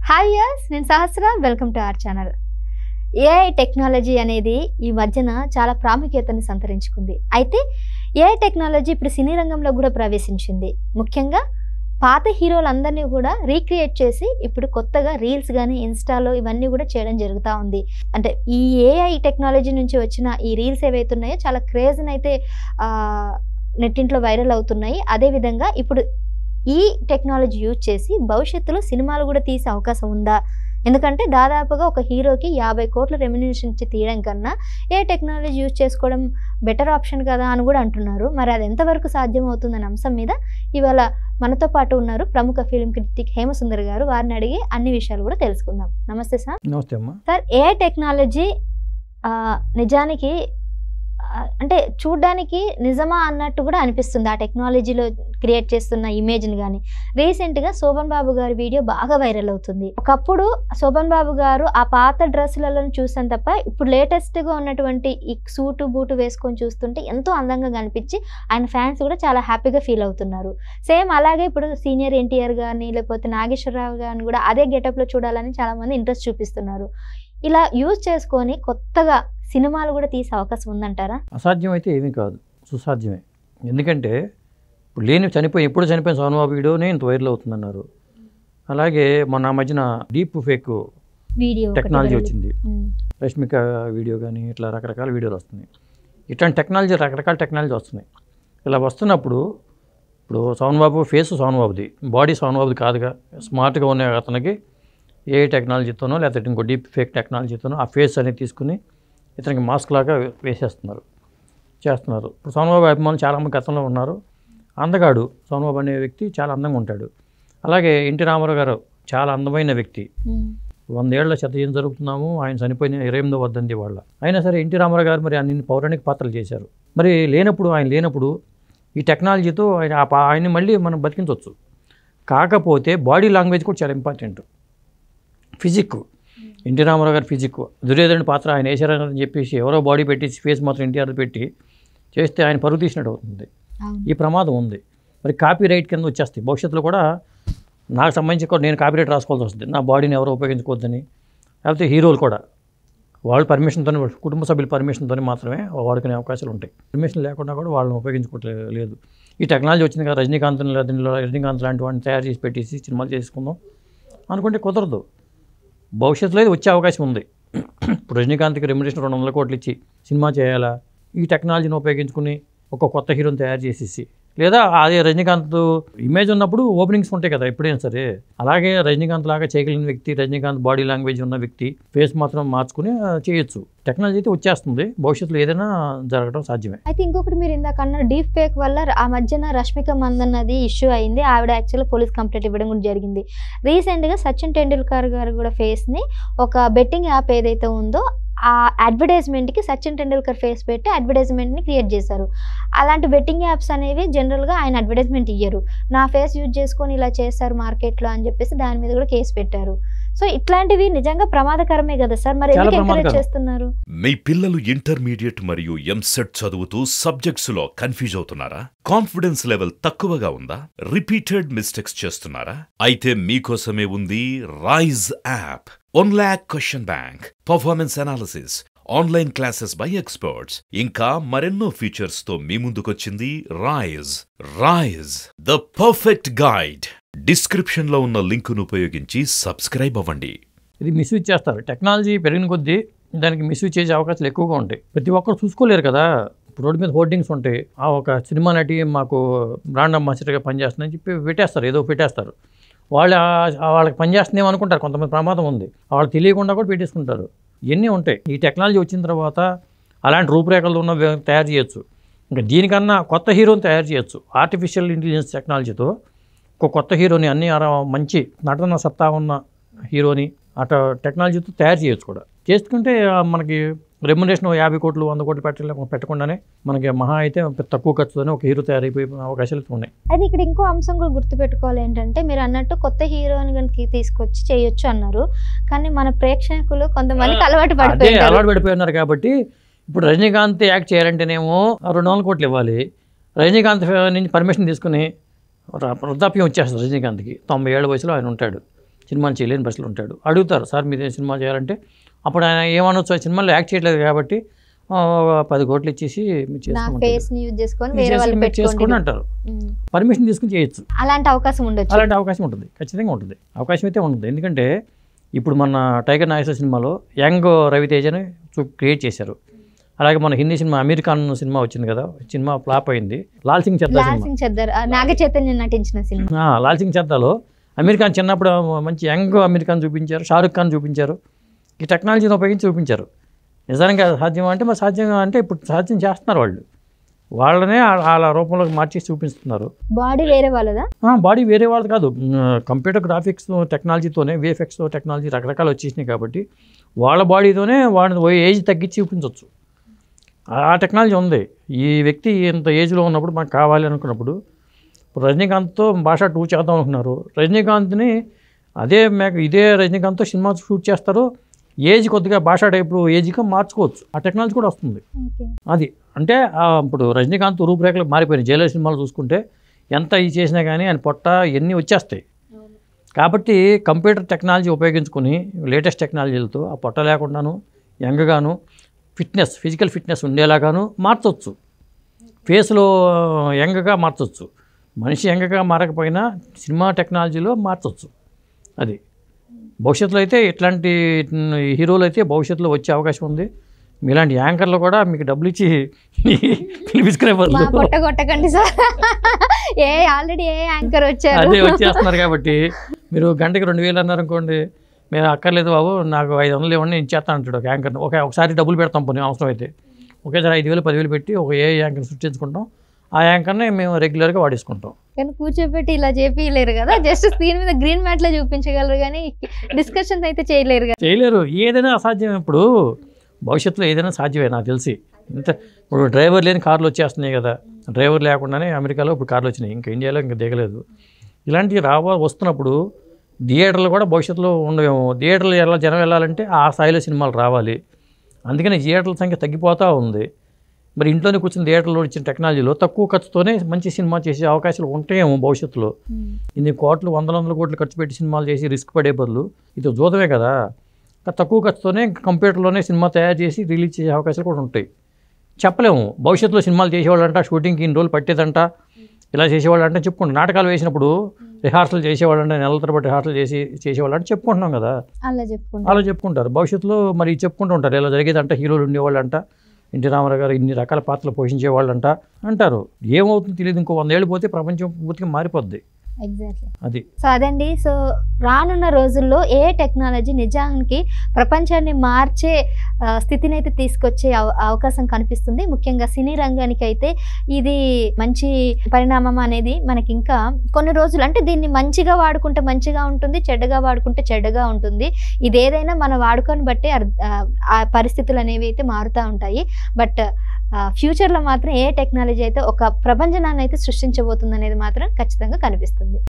Hi yes నేను Sahasra welcome to our channel AI technology అనేది ఈ మధ్యన చాలా ప్రాముఖ్యతని సంతరించుకుంది అయితే ఏఐ టెక్నాలజీ ఇప్పుడు సినీ రంగంలో కూడా ప్రవేశించింది ముఖ్యంగా పాత హీరోలందరినీ కూడా రీక్రియేట్ చేసి ఇప్పుడు కొత్తగా రీల్స్ కానీ ఇన్స్టాలో ఇవన్నీ కూడా చేయడం జరుగుతూ ఉంది అంటే ఈ ఏఐ టెక్నాలజీ నుంచి వచ్చిన ఈ రీల్స్ ఏవైతే ఉన్నాయో చాలా క్రేజ్ని అయితే ఆ, నెట్టింట్లో వైరల్ అవుతున్నాయి అదేవిధంగా ఇప్పుడు ఈ టెక్నాలజీ యూజ్ చేసి భవిష్యత్తులో సినిమాలు కూడా తీసే అవకాశం ఉందా ఎందుకంటే దాదాపుగా ఒక హీరోకి యాభై కోట్ల రెమ్యునేషన్ ఇచ్చి తీయడం కన్నా ఏ టెక్నాలజీ యూజ్ చేసుకోవడం బెటర్ ఆప్షన్ కదా అని కూడా అంటున్నారు మరి అది ఎంతవరకు సాధ్యం అవుతుందనే అంశం మీద ఇవాళ మనతో పాటు ఉన్నారు ప్రముఖ ఫిల్మ్ క్రిటిక్ హేమసుందర్ గారు వారిని అడిగి అన్ని విషయాలు కూడా తెలుసుకుందాం నమస్తే సార్ నమస్తే అమ్మా సార్ ఏ టెక్నాలజీ ఆ, నిజానికి ఆ, అంటే చూడ్డానికి నిజమా అన్నట్టు కూడా అనిపిస్తుంది ఆ టెక్నాలజీలో క్రియేట్ చేస్తున్న ఇమేజ్ని కానీ రీసెంట్గా శోభన్ బాబు గారి వీడియో బాగా వైరల్ అవుతుంది ఒకప్పుడు శోభన్ బాబు గారు ఆ పాత డ్రెస్సులలో చూసాను తప్ప ఇప్పుడు లేటెస్ట్గా ఉన్నటువంటి ఈ సూటు బూటు వేసుకొని చూస్తుంటే ఎంతో అందంగా కనిపించి ఆయన ఫ్యాన్స్ కూడా చాలా హ్యాపీగా ఫీల్ అవుతున్నారు సేమ్ అలాగే ఇప్పుడు సీనియర్ ఎన్టీఆర్ గారిని లేకపోతే నాగేశ్వరరావు గారిని కూడా అదే గెటప్లో చూడాలని చాలామంది ఇంట్రెస్ట్ చూపిస్తున్నారు ఇలా యూజ్ చేసుకొని కొత్తగా సినిమాలు కూడా తీసే అవకాశం ఉందంటారా అసాధ్యం అయితే ఏమీ కాదు సుసాధ్యమే ఎందుకంటే ఇప్పుడు లేని చనిపోయి ఎప్పుడు చనిపోయిన సోనబాబు వీడియోనే ఇంత వైరల్ అవుతుందన్నారు అలాగే మొన్న ఆ మధ్యన డీప్ ఫేక్ వీడియో టెక్నాలజీ వచ్చింది రష్మిక వీడియో కానీ ఇట్లా రకరకాల వీడియోలు వస్తున్నాయి ఇట్లాంటి టెక్నాలజీ రకరకాల టెక్నాలజీ వస్తున్నాయి ఇలా వస్తున్నప్పుడు ఇప్పుడు సోనబాబు ఫేస్ సోనబాబుది బాడీ సోనబాబుది కాదుగా స్మార్ట్గా ఉన్న అతనికి ఏ టెక్నాలజీతోనో లేకపోతే ఇంకో డీప్ ఫేక్ టెక్నాలజీతోనో ఆ ఫేస్ అనేది తీసుకుని ఇతనికి మాస్క్ లాగా వేసేస్తున్నారు చేస్తున్నారు ఇప్పుడు సోనబాబు అభిమానులు చాలామంది గతంలో ఉన్నారు అందగాడు సోనబాబు అనే వ్యక్తి చాలా అందంగా ఉంటాడు అలాగే ఎన్టీ రామారావు గారు చాలా అందమైన వ్యక్తి వందేళ్ల శత ఏం జరుగుతున్నాము ఆయన చనిపోయిన ఇరవై ఎనిమిదో వద్దంది వాళ్ళ అయినా సరే ఎన్టీ రామారావు గారు మరి అన్ని పౌరాణిక పాత్రలు చేశారు మరి లేనప్పుడు ఆయన లేనప్పుడు ఈ టెక్నాలజీతో ఆయన ఆ పా- ఆయన్ని మళ్ళీ మనం బతికించవచ్చు కాకపోతే బాడీ లాంగ్వేజ్ కూడా చాలా ఇంపార్టెంట్ ఫిజిక్ ఎన్టీ రామారావు గారి ఫిజిక్ దుర్యోధన పాత్ర ఆయన వేశారని చెప్పేసి ఎవరో బాడీ పెట్టి ఫేస్ మాత్రం ఎన్టీఆర్ పెట్టి చేస్తే ఆయన పరుగు తీసినట్టు అవుతుంది ఈ ప్రమాదం ఉంది మరి కాపీ రైట్ కింద వచ్చేస్తాయి భవిష్యత్తులో కూడా నాకు సంబంధించి కూడా నేను కాపీ రైట్ రాసుకోవాల్సి వస్తుంది నా బాడీని ఎవరు ఉపయోగించుకోవద్దని లేకపోతే హీరోలు కూడా వాళ్ళ పర్మిషన్తో కుటుంబ సభ్యుల పర్మిషన్తో మాత్రమే వాడుకునే అవకాశాలు ఉంటాయి పర్మిషన్ లేకుండా కూడా వాళ్ళని ఉపయోగించుకోవట్లేదు లేదు ఈ టెక్నాలజీ వచ్చింది కదా రజనీకాంత్ దీనిలో రజనీకాంత్ లాంటి వాడిని తయారు చేసి పెట్టేసి సినిమాలు చేసుకుందాం అనుకుంటే కుదరదు భవిష్యత్తులో ఇది వచ్చే అవకాశం ఉంది ఇప్పుడు రజనీకాంత్కి రెమ్యునేషన్ రెండు వందల కోట్లు ఇచ్చి సినిమా చేయాలా ఈ టెక్నాలజీని ఉపయోగించుకుని ఒక కొత్త హీరోని తయారు చేసేసి లేదా అదే రజనీకాంత్ ఇమేజ్ ఉన్నప్పుడు ఓపెనింగ్స్ ఉంటాయి కదా ఎప్పుడైనా సరే అలాగే రజనీకాంత్ లాగా చేయగలిగిన వ్యక్తి రజనీకాంత్ బాడీ లాంగ్వేజ్ ఉన్న వ్యక్తి ఫేస్ మాత్రం మార్చుకుని ఆ, చేయొచ్చు టెక్నాలజీ అయితే వచ్చేస్తుంది భవిష్యత్తులో ఏదైనా జరగడం సాధ్యమే అయితే ఇంకొకటి మీరు ఇందాక అన్న డీప్ ఫేక్ వల్ల ఆ మధ్యన రష్మిక మందన్ అది ఇష్యూ అయింది ఆవిడ యాక్చువల్గా పోలీస్ కంప్లైంట్ ఇవ్వడం కూడా జరిగింది రీసెంట్గా సచిన్ టెండూల్కర్ గారు కూడా ఫేస్ని ఒక బెట్టింగ్ యాప్ ఏదైతే ఉందో ఆ అడ్వర్టైజ్మెంట్కి సచిన్ టెండూల్కర్ ఫేస్ పెట్టి అడ్వర్టైజ్మెంట్ని క్రియేట్ చేశారు అలాంటి బెట్టింగ్ యాప్స్ అనేవి జనరల్గా ఆయన అడ్వర్టైజ్మెంట్ ఇయ్యరు నా ఫేస్ యూజ్ చేసుకొని ఇలా చేస్తారు మార్కెట్లో అని చెప్పేసి దాని మీద కూడా కేసు పెట్టారు సో ఇట్లాంటివి నిజంగా ప్రమాదకరమే కదా సార్ మరి చాలా ఎందుకు ఎంకరేజ్ ప్రమాదకరం. చేస్తున్నారు మీ పిల్లలు ఇంటర్మీడియట్ మరియు ఎంసెట్ చదువుతూ సబ్జెక్ట్స్ లో కన్ఫ్యూజ్ అవుతున్నారా కాన్ఫిడెన్స్ లెవెల్ తక్కువగా ఉందా రిపీటెడ్ మిస్టేక్స్ చేస్తున్నారా అయితే మీకోసమే ఉంది Rise app one lakh question bank performance analysis online classes by experts ఇంకా మరెన్నో ఫీచర్స్ తో మీ ముందుకొచ్చింది Rise Rise the perfect guide description లో ఉన్న లింకును ఉపయోగించి సబ్స్క్రైబ్ అవ్వండి ఇది మిస్యూజ్ చేస్తారు టెక్నాలజీ పెరిగిన కొద్దీ దానికి మిస్యూజ్ చేసే అవకాశాలు ఎక్కువగా ఉంటాయి ప్రతి ఒక్కరు చూసుకోలేరు కదా ఇప్పుడు రోడ్డు మీద హోర్డింగ్స్ ఉంటాయి ఆ ఒక సినిమా నటి మాకు బ్రాండ్ అంబాసిడర్గా పనిచేస్తుందని చెప్పి పెట్టేస్తారు ఏదో పెట్టేస్తారు వాళ్ళు ఆ- ఆ వాళ్ళకి పనిచేస్తుందేమో అనుకుంటారు కొంతమంది ప్రమాదం ఉంది వాళ్ళు తెలియకుండా కూడా పెట్టేసుకుంటారు ఇవన్నీ ఉంటాయి ఈ టెక్నాలజీ వచ్చిన తర్వాత అలాంటి రూపురేఖలు ఉన్న వ్య- తయారు చేయొచ్చు ఇంకా దీనికన్నా కొత్త హీరోని తయారు చేయొచ్చు ఆర్టిఫిషియల్ ఇంటెలిజెన్స్ టెక్నాలజీతో ఒక కొత్త హీరోని అన్ని అర మంచి నటన సత్తా ఉన్న హీరోని అట టెక్నాలజీతో తయారు చేయొచ్చు కూడా చేసుకుంటే ఆ, మనకి రెమ్యునేషన్ యాభై కోట్లు వంద కోట్లు పెట్టలే పెట్టకుండానే మనకి మహా అయితే తక్కువ ఖర్చుతోనే ఒక హీరో తయారైపోయే అవకాశాలు ఉన్నాయి అయితే ఇక్కడ ఇంకో అంశం కూడా గుర్తుపెట్టుకోవాలి ఏంటంటే మీరు అన్నట్టు కొత్త హీరోని కనుక తీసుకొచ్చి చేయొచ్చు అన్నారు కానీ మన ప్రేక్షకులు కొంతమందికి అలవాటు అదే పడిపోయారు అలవాటు పడిపోయినారు కాబట్టి ఇప్పుడు రజనీకాంత్ యాక్ట్ చేయాలంటేనేమో రెండు వందల కోట్లు ఇవ్వాలి రజనీకాంత్ నుంచి పర్మిషన్ తీసుకుని ర- వృద్ధాప్యం వచ్చేస్తుంది రజనీకాంత్కి తొంభై ఏళ్ళ వయసులో ఆయన ఉంటాడు సినిమాలు చేయలేని పరిస్థితులు ఉంటాడు అడుగుతారు సార్ మీరు సినిమా చేయాలంటే అప్పుడు ఆయన ఏమనొచ్చు ఆ సినిమాలో యాక్ట్ చేయట్లేదు కాబట్టి ఆ, పది కోట్లు ఇచ్చేసి మీరు నా చేసుకోమంటారు. ఫేస్ ని యూజ్ చేసుకొని మీరు వేరే చేసి వాళ్ళు మీరు చేసుకోండి పెట్టుకోండి అంటారు ఉమ్. పర్మిషన్ తీసుకుని చేయొచ్చు అలాంటి అవకాశం ఉండొచ్చు అలాంటి అవకాశం ఉంటుంది ఖచ్చితంగా ఉంటుంది అవకాశం అయితే ఉంటుంది ఎందుకంటే ఇప్పుడు మన టైగర్ నాగేశ్వర సినిమాలో యంగ్ రవితేజని చూ- క్రియేట్ చేశారు అలాగే మన హిందీ సినిమా అమీర్ ఖాన్ సినిమా వచ్చింది కదా సినిమా ఫ్లాప్ అయింది లాల్ సింగ్ చెద్దా లాల్ సినిమా సింగ్ చద్దర్ ఆ, నాగ చైతన్య నటించిన సినిమా ఆ, లాల్ సింగ్ చెద్దాలో అమీర్ ఖాన్ చిన్నప్పుడు మంచి యంగ్ అమీర్ ఖాన్ చూపించారు షారుఖ్ ఖాన్ చూపించారు ఈ టెక్నాలజీని ఉపయోగించి చూపించారు నిజానికి అది సాధ్యం అంటే మరి సాధ్యం అంటే ఇప్పుడు సాధ్యం చేస్తున్నారు వాళ్ళు వాళ్ళనే ఆ- వాళ్ళ రూపంలోకి మార్చేసి చూపిస్తున్నారు బాడీ వేరే వాళ్ళదా బాడీ వేరే వాళ్ళది కాదు కంప్యూటర్ గ్రాఫిక్స్ టెక్నాలజీతోనే విఎఫ్ఎక్స్ టెక్నాలజీ రకరకాలు వచ్చేసినాయి కాబట్టి వాళ్ళ బాడీతోనే వాళ్ళ ఏజ్ తగ్గించి చూపించవచ్చు ఆ టెక్నాలజీ ఉంది ఈ వ్యక్తి ఇంత ఏజ్లో ఉన్నప్పుడు మనకు కావాలి అనుకున్నప్పుడు ఇప్పుడు రజనీకాంత్తో భాష టూ చేద్దాం అనుకున్నారు రజనీకాంత్ని అదే మేక ఇదే రజనీకాంత్తో సినిమా షూట్ చేస్తారు ఏజ్ కొద్దిగా భాష టైపు ఏజ్గా మార్చుకోవచ్చు ఆ టెక్నాలజీ కూడా వస్తుంది ఓకే అది అంటే ఆ, ఇప్పుడు రజనీకాంత్ రూపురేఖలు మారిపోయినాయి జైలర్ సినిమాలు చూసుకుంటే ఎంత ఇది చేసినా కానీ ఆయన పొట్ట ఇవన్నీ వచ్చేస్తాయి కాబట్టి కంప్యూటర్ టెక్నాలజీ ఉపయోగించుకుని లేటెస్ట్ టెక్నాలజీలతో ఆ పొట్ట లేకుండాను యంగ్గాను ఫిట్నెస్ ఫిజికల్ ఫిట్నెస్ ఉండేలాగాను మార్చవచ్చు ఫేస్లో యంగ్గా మార్చవచ్చు మనిషి యంగ్గా మారకపోయినా సినిమా టెక్నాలజీలో మార్చవచ్చు అది భవిష్యత్తులో అయితే ఇట్లాంటి హీరోలు అయితే భవిష్యత్తులో వచ్చే అవకాశం ఉంది మీలాంటి యాంకర్లు కూడా మీకు డబ్బులు ఇచ్చి పిలిపించుకునే మా బదులు పొట్ట కొట్టకండి sir AI already AI anchor వచ్చారు అదే వచ్చేస్తున్నారు కాబట్టి మీరు గంటకి రెండు వేలు అన్నారు అనుకోండి మేము అక్కర్లేదు బాబు నాకు ఐదు వందలు ఇవ్వండి నేను ఇచ్చేస్తాను అంటాడు ఒక యాంకర్ ఒక ఒకసారి డబ్బులు పెడతాం పోనీ అవసరం అయితే ఒకేసారి ఐదు వేలు పదివేలు పెట్టి ఒక ఏ యాంకర్ సృష్టించుకుంటాం ఆ యాంకర్ని మేము రెగ్యులర్గా వాడేసుకుంటాం కానీ కూర్చోబెట్టి ఇలా చేపియలేరు కదా జస్ట్ స్క్రీన్ మీద గ్రీన్ మ్యాట్ లో చూపించగలరు కానీ డిస్కషన్స్ అయితే చేయలేరు కదా చేయలేరు ఏదైనా అసాధ్యం ఇప్పుడు భవిష్యత్తులో ఏదైనా సాధ్యమే నాకు తెలిసి ఇంత ఇప్పుడు డ్రైవర్ లేని కార్లు వచ్చేస్తున్నాయి కదా డ్రైవర్ లేకుండానే అమెరికాలో ఇప్పుడు కార్లు వచ్చినాయి ఇంకా ఇండియాలో ఇంకా దిగలేదు ఇలాంటివి రావ వస్తున్నప్పుడు థియేటర్లు కూడా భవిష్యత్తులో ఉండవేమో థియేటర్లు ఎలా జనం వెళ్ళాలంటే ఆ స్థాయిలో సినిమాలు రావాలి అందుకని థియేటర్ల సంఖ్య తగ్గిపోతూ ఉంది మరి ఇంట్లోనే కూర్చుని థియేటర్లో ఇచ్చిన టెక్నాలజీలో తక్కువ ఖర్చుతోనే మంచి సినిమా చేసే అవకాశాలు ఉంటాయేమో భవిష్యత్తులో ఇన్ని కోట్లు వందల వందల కోట్లు ఖర్చు పెట్టి సినిమాలు చేసి రిస్క్ పడే బదులు ఇది జూదమే కదా ఇంకా తక్కువ ఖర్చుతోనే కంప్యూటర్లోనే సినిమా తయారు చేసి రిలీజ్ చేసే అవకాశాలు కూడా ఉంటాయి చెప్పలేము భవిష్యత్తులో సినిమాలు చేసేవాళ్ళంట షూటింగ్కి ఇన్ని రోజులు పట్టేదంట ఇలా చేసేవాళ్ళంట చెప్పుకుంటాం నాటకాలు వేసినప్పుడు రిహార్సల్ చేసేవాళ్ళంట నెలల తరబడి రిహార్సల్ చేసి చేసేవాళ్ళంట చెప్పుకుంటున్నాం కదా అలా చెప్పుకుంటా అలా చెప్పుకుంటారు భవిష్యత్తులో మరి చెప్పుకుంటూ ఉంటారు ఇలా జరిగేదంట హీరోలు ఉండేవాళ్ళంట ఎన్టీ రామారావు గారు ఇన్ని రకాల పాత్రలు పోషించేవాళ్ళంట అంటారు ఏమవుతుందో తెలియదు ఇంకో వందేళ్ళు పోతే ప్రపంచం పూర్తిగా మారిపోద్ది ఎగ్జాక్ట్లీ అది సో అదండి సో రానున్న రోజుల్లో ఏ టెక్నాలజీ నిజానికి ప్రపంచాన్ని మార్చే ఆ, స్థితిని అయితే తీసుకొచ్చే అవ- అవకాశం కనిపిస్తుంది ముఖ్యంగా సినీ రంగానికి అయితే ఇది మంచి పరిణామం అనేది మనకి ఇంకా కొన్ని రోజులు అంటే దీన్ని మంచిగా వాడుకుంటే మంచిగా ఉంటుంది చెడ్డగా వాడుకుంటే చెడ్డగా ఉంటుంది ఇది ఏదైనా మన వాడుకొని బట్టి అర్- ఆ, ఆ పరిస్థితులు అనేవి అయితే మారుతూ ఉంటాయి బట్ ఫ్యూచర్లో మాత్రం ఏ టెక్నాలజీ అయితే ఒక ప్రపంచనాన్ని అయితే సృష్టించబోతుంది అనేది మాత్రం ఖచ్చితంగా కనిపిస్తుంది